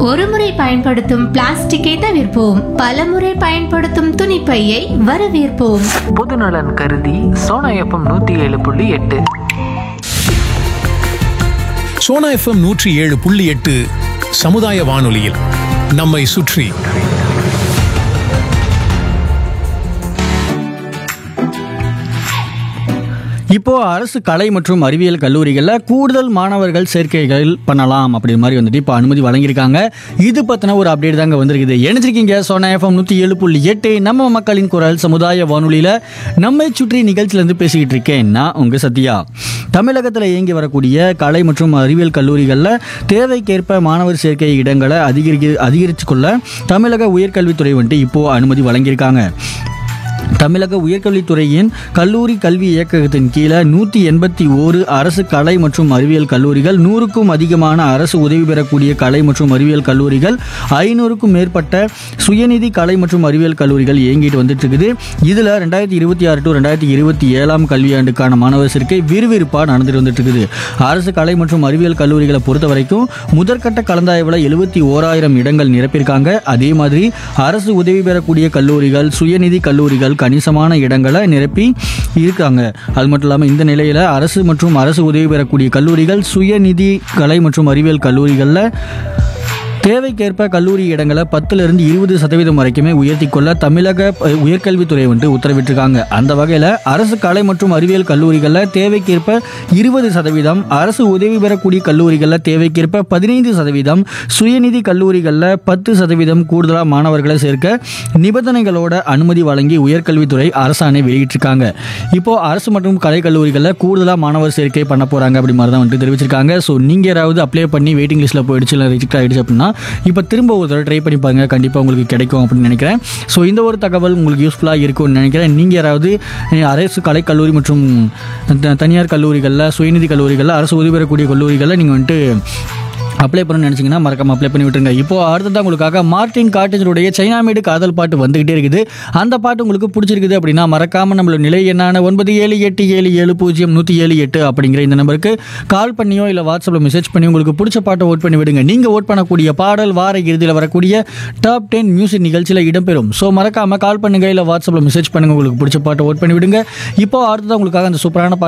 ஒருமுறை பயன்படுத்தும் பிளாஸ்டிக்கை தவிர்ப்போம் பலமுறை பயன்படுத்தும் துணிப்பையை வரவேற்போம் பொதுநலன் கருதி சோனா எஃப்எம் நூற்றி ஏழு புள்ளி எட்டு சோனா எஃப்எம் நூற்றி ஏழு புள்ளி எட்டு சமுதாய வானொலியில் நம்மை சுற்றி இப்போ அரசு கலை மற்றும் அறிவியல் கல்லூரிகளில் கூடுதல் மாணவர்கள் சேர்க்கைகள் பண்ணலாம் அப்படி மாதிரி வந்துட்டு இப்போ அனுமதி வழங்கியிருக்காங்க இது பற்றின ஒரு அப்டேட் தாங்க வந்திருக்குது நினைச்சிருக்கீங்க சோனா எஃப்எம் நூற்றி ஏழு புள்ளி எட்டு நம்ம மக்களின் குரல் சமுதாய வானொலியில் நம்மை சுற்றி நிகழ்ச்சியிலேருந்து பேசிக்கிட்டு இருக்கேன் நான் உங்கள் சத்யா தமிழகத்தில் இயங்கி வரக்கூடிய கலை மற்றும் அறிவியல் கல்லூரிகளில் தேவைக்கேற்ப மாணவர் சேர்க்கை இடங்களை அதிகரிக்க அதிகரித்து கொள்ள தமிழக உயர்கல்வித்துறை வந்துட்டு இப்போது அனுமதி வழங்கியிருக்காங்க தமிழக உயர்கல்வித்துறையின் கல்லூரி கல்வி இயக்ககத்தின் கீழே நூற்றி எண்பத்தி ஓரு அரசு கலை மற்றும் அறிவியல் கல்லூரிகள் நூறுக்கும் அதிகமான அரசு உதவி பெறக்கூடிய கலை மற்றும் அறிவியல் கல்லூரிகள் ஐநூறுக்கும் மேற்பட்ட சுயநிதி கலை மற்றும் அறிவியல் கல்லூரிகள் இயங்கிட்டு வந்துட்டு இருக்குது இதில் ரெண்டாயிரத்தி இருபத்தி ஆறு டு ரெண்டாயிரத்தி இருபத்தி ஏழாம் கல்வியாண்டுக்கான மாணவர் சேர்க்கை விறுவிறுப்பாக நடந்துட்டு வந்துட்டு இருக்குது அரசு கலை மற்றும் அறிவியல் கல்லூரிகளை பொறுத்த வரைக்கும் முதற்கட்ட கலந்தாய்வில் எழுபத்தி ஓராயிரம் இடங்கள் நிரப்பியிருக்காங்க அதே மாதிரி அரசு உதவி பெறக்கூடிய கல்லூரிகள் சுயநிதி கல்லூரிகள் கணிசமான இடங்களை நிரப்பி இருக்காங்க அது மட்டும் இல்லாமல் இந்த நிலையில் அரசு மற்றும் அரசு உதவி பெறக்கூடிய கல்லூரிகள் சுயநிதி கலை மற்றும் அறிவியல் கல்லூரிகளில் தேவைக்கேற்ப கல்லூரி இடங்களை பத்துலேருந்து இருபது சதவீதம் வரைக்குமே உயர்த்தி கொள்ள தமிழக அஹ், உயர்கல்வித்துறை வந்துட்டு உத்தரவிட்டிருக்காங்க அந்த வகையில் அரசு கலை மற்றும் அறிவியல் கல்லூரிகளில் தேவைக்கேற்ப இருபது சதவீதம் அரசு உதவி பெறக்கூடிய கல்லூரிகளில் தேவைக்கேற்ப பதினைந்து சதவீதம் சுயநிதி கல்லூரிகளில் பத்து சதவீதம் கூடுதலாக மாணவர்களை சேர்க்க நிபந்தனைகளோட அனுமதி வழங்கி உயர்கல்வித்துறை அரசாணை வெளியிட்டிருக்காங்க இப்போ அரசு மற்றும் கலை கல்லூரிகளில் கூடுதலாக மாணவர் சேர்க்கை பண்ண போகிறாங்க அப்படி மாதிரி தான் வந்துட்டு தெரிவிச்சிருக்காங்க ஸோ நீங்கள் யாராவது அப்ளை பண்ணி வெயிட்டிங் லிஸ்ட்டில் போயிடுச்சு இல்லை ரிஜெக்ட் ஆகிடுச்சு அப்படின்னா இப்போ திரும்ப ஒரு தடவை ட்ரை பண்ணி பாருங்க கண்டிப்பாக உங்களுக்கு கிடைக்கும் அப்படின்னு நினைக்கிறேன் ஸோ இந்த ஒரு தகவல் உங்களுக்கு யூஸ்ஃபுல்லாக இருக்கும்னு நினைக்கிறேன் நீங்கள் யாராவது அஹ், அரசு கலைக்கல்லூரி மற்றும் த- தனியார் கல்லூரிகளில் சுயநிதி கல்லூரிகளில் அரசு உதவி பெறக்கூடிய கல்லூரிகளில் நீங்கள் வந்துட்டு அப்ளை பண்ணணும்னு நினச்சிங்கன்னா மறக்காம அப்ளை பண்ணி விட்டுருங்க இப்போ அடுத்ததான் உங்களுக்காக மார்டின் காட்டேஜருடைய சைனா மேடு காதல் பாட்டு வந்துகிட்டே இருக்குது அந்த பாட்டு உங்களுக்கு பிடிச்சிருக்குது அப்படின்னா மறக்காம நம்மளோட நிலை என்னான ஒன்பது ஏழு எட்டு ஏழு ஏழு பூஜ்ஜியம் நூற்றி ஏழு எட்டு அப்படிங்கிற இந்த நம்பருக்கு கால் பண்ணியோ இல்லை வாட்ஸ்அப்பில் மெசேஜ் பண்ணி உங்களுக்கு பிடிச்ச பாட்டை ஓட் பண்ணி விடுங்க நீங்கள் ஓட் பண்ணக்கூடிய பாடல் வார இறுதியில் வரக்கூடிய டாப் டென் மியூசிக் நிகழ்ச்சியில் இடம்பெறும் ஸோ மறக்காம கால் பண்ணுங்க இல்லை வாட்ஸ்அப்பில் மெசேஜ் பண்ணுங்க உங்களுக்கு பிடிச்ச பாட்டை ஓட் பண்ணி விடுங்க இப்போ அடுத்ததான் உங்களுக்காக அந்த சூப்பரான பாட்டு